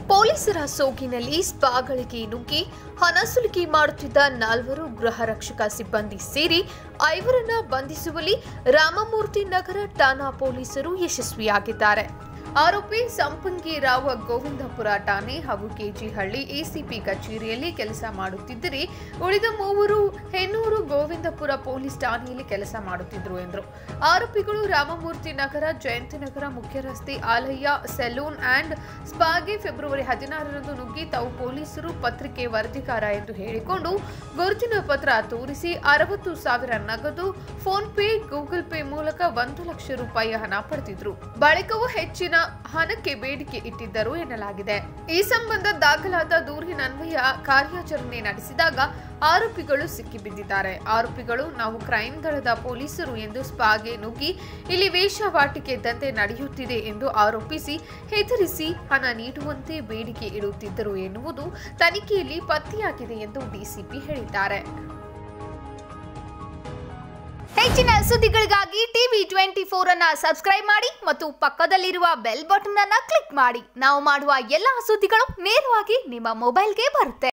ಪೊಲೀಸರ ಸೋಗಿನಲ್ಲಿ ಸ್ಪಾಗಳಿಗೆ ನುಗ್ಗಿ ಹಣ ಸುಲಿಗೆ ಮಾಡುತ್ತಿದ್ದ ನಾಲ್ವರು ಗೃಹ ರಕ್ಷಕ ಸಿಬ್ಬಂದಿ ಸೇರಿ ಐವರನ್ನ ಬಂಧಿಸುವಲ್ಲಿ ರಾಮಮೂರ್ತಿ ನಗರ ಠಾಣಾ ಪೊಲೀಸರು ಯಶಸ್ವಿಯಾಗಿದ್ದಾರೆ ಆರೋಪಿ ಸಂಪಂಗಿ ರಾವ್ ಗೋವಿಂದಪುರ ಠಾಣೆ ಹಾಗೂ ಕೆಜಿಹಳ್ಳಿ ಎಸಿಪಿ ಕಚೇರಿಯಲ್ಲಿ ಕೆಲಸ ಮಾಡುತ್ತಿದ್ದರೆ ಉಳಿದ ಮೂವರು ಹೆನ್ನೂರು ಗೋವಿಂದಪುರ ಪೊಲೀಸ್ ಠಾಣೆಯಲ್ಲಿ ಕೆಲಸ ಮಾಡುತ್ತಿದ್ದರು ಎಂದರು ಆರೋಪಿಗಳು ರಾಮಮೂರ್ತಿ ನಗರ ಜಯಂತಿನಗರ ಮುಖ್ಯ ರಸ್ತೆ ಆಲಯ್ಯ ಸೆಲೂನ್ ಅಂಡ್ ಸ್ಪಾಗೆ ಫೆಬ್ರವರಿ ಹದಿನಾರರಂದು ನುಗ್ಗಿ ತಾವು ಪೊಲೀಸರು ಪತ್ರಿಕೆ ವರದಿಗಾರ ಎಂದು ಹೇಳಿಕೊಂಡು ಗುರುತಿನ ಪತ್ರ ತೋರಿಸಿ ಅರವತ್ತು ಸಾವಿರ ನಗದು ಫೋನ್ ಪೇ ಗೂಗಲ್ ಪೇ ಮೂಲಕ ಒಂದು ಲಕ್ಷ ರೂಪಾಯಿ ಹಣ ಪಡೆದಿದ್ರು ಬಳಿಕವೂ ಹೆಚ್ಚಿನ ಹಣಕ್ಕೆ ಬೇಡಿಕೆ ಇಟ್ಟಿದ್ದರು ಎನ್ನಲಾಗಿದೆ ಈ ಸಂಬಂಧ ದಾಖಲಾದ ದೂರಿನನ್ವಯ ಕಾರ್ಯಾಚರಣೆ ನಡೆಸಿದಾಗ ಆರೋಪಿಗಳು ಸಿಕ್ಕಿಬಿದ್ದಿದ್ದಾರೆ ಆರೋಪಿಗಳು ನಾವು ಕ್ರೈಂ ದಳದ ಪೊಲೀಸರು ಎಂದು ಸ್ಪಾಗೆ ನುಗ್ಗಿ ಇಲ್ಲಿ ವೇಷವಾಟಿಕೆ ದಂಧೆ ನಡೆಯುತ್ತಿದೆ ಎಂದು ಆರೋಪಿಸಿ ಹೆದರಿಸಿ ಹಣ ನೀಡುವಂತೆ ಬೇಡಿಕೆ ಇಡುತ್ತಿದ್ದರು ಎನ್ನುವುದು ತನಿಖೆಯಲ್ಲಿ ಪತ್ತೆಯಾಗಿದೆ ಎಂದು ಡಿಸಿಪಿ ಹೇಳಿದ್ದಾರೆ ಹೆಚ್ಚಿನ ಸುದ್ದಿಗಳಿಗಾಗಿ ಟಿವಿ ಟ್ವೆಂಟಿ ಫೋರ್ ಅನ್ನ ಸಬ್ಸ್ಕ್ರೈಬ್ ಮಾಡಿ ಮತ್ತು ಪಕ್ಕದಲ್ಲಿರುವ ಬೆಲ್ ಬಟನ್ ಅನ್ನ ಕ್ಲಿಕ್ ಮಾಡಿ ನಾವು ಮಾಡುವ ಎಲ್ಲಾ ಸುದ್ದಿಗಳು ನೇರವಾಗಿ ನಿಮ್ಮ ಮೊಬೈಲ್ಗೆ ಬರುತ್ತೆ